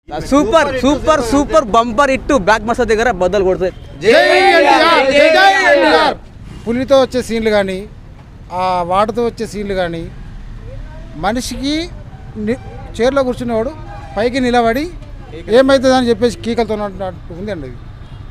Super super super bumper ఇట్టు blockbuster దగ్గర బద్దలు కొడుతుంది పులితో వచ్చే సీన్లు కానీ ఆ వాటితో వచ్చే సీన్లు కానీ మనిషికి ని- చైర్లో కూర్చునేవాడు పైకి నిలబడి ఏమవుతుందని చెప్పేసి కీకలతో ఉన్నట్టు ఉంది అండి ఇది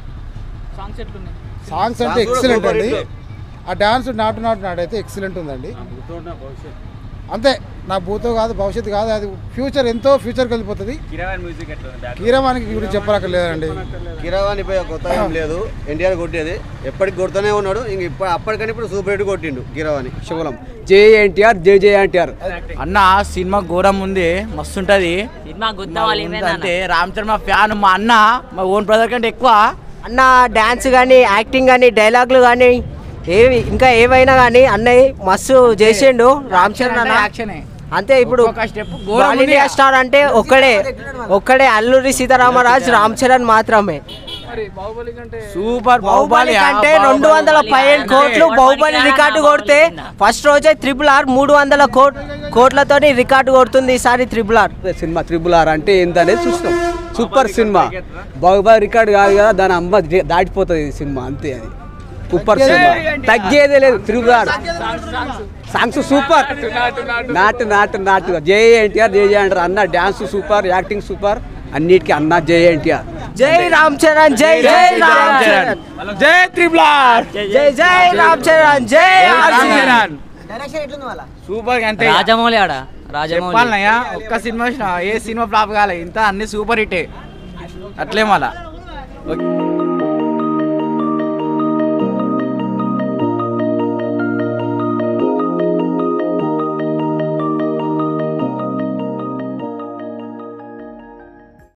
సాంగ్స్ అంటే ఎక్సలెంట్ అండి ఆ డ్యాన్స్ నాటు నాటు నాటైతే ఎక్సలెంట్ ఉందండి అంతే నా భూతో కాదు భవిష్యత్తు కాదు అది ఫ్యూచర్ ఎంతో ఫ్యూచర్కి వెళ్ళిపోతుంది కీరవానికి గురించి చెప్పనక్కర్లేదండి కిరవాణిపై కొత్త ఏం లేదు ఎన్టీఆర్ కొట్టేది ఎప్పటికి కొడుతూనే ఉన్నాడు ఇంక ఇప్పుడు అప్పటికని ఇప్పుడు సూపర్ హిట్ కొట్టిండు కిరవాణి శివలం జే ఎన్టీఆర్ జే జే ఎన్టీఆర్ అన్న సినిమా ఘోరం ఉంది మస్తు ఉంటది సినిమా గుద్దావాలి అంటే రామ్ చరణ్ మా ఫ్యాన్ మా అన్న మా ఓన్ బ్రదర్ కంటే ఎక్కువ అన్న డాన్స్ కానీ యాక్టింగ్ కానీ డైలాగులు కానీ ఏవి ఇంకా ఏవైనా కానీ అన్నయ్య మస్తు చేసిండు రామ్ చరణ్ అన్న యాక్షనే అంతే ఇప్పుడు ఒక్కొక్క step ఘోరం ఆల్ ఉంది. ఇండియా స్టార్ అంటే ఒక్కడే ఒక్కడే అల్లూరి సీతారామరాజు రామ్ చరణ్ మాత్రమే సూపర్ బాహుబలి కంటే రెండు వందల పదిహేను కోట్లు బాహుబలి రికార్డు కొడితే ఫస్ట్ రోజే త్రిపుల్ ఆర్ మూడు వందల కోట్ కోట్లతోని రికార్డు కొడుతుంది ఈసారి త్రిపుల్ ఆర్ సినిమా త్రిబుల్ ఆర్ అంటే ఏంటి అనేది చూసినాం సూపర్ సినిమా బాహుబలి రికార్డ్ కాదు కదా దాని అమ్మ ది- దాటిపోతుంది ఈ సినిమా అంతే అది సూపర్ సినిమా తగ్గేదే లేదు త్రిబుల్ ఆర్ సాంగ్స్ సూపర్ నాటు నాటు నాటు జే ఎన్టీఆర్ జే జే అంటారు అన్న డ్యాన్స్ సూపర్ యాక్టింగ్ సూపర్ అన్నిటికీ అన్న జే ఎన్టీఆర్ జై రామ్ చరణ్ జై జై రామ్ చరణ్ జై త్రిబులార్ జై జై రామ్ చరణ్ జై ఆర్సీ. సూపర్ అంతే రాజమౌళి ఆడ రాజమౌళి చెప్పాలన్నయ్య ఒక్క సినిమా వచ్చినా ఏ సినిమా ఫ్లాప్ కాలే ఇంత అన్ని సూపర్ హిట్టే అట్లే మళ్ళా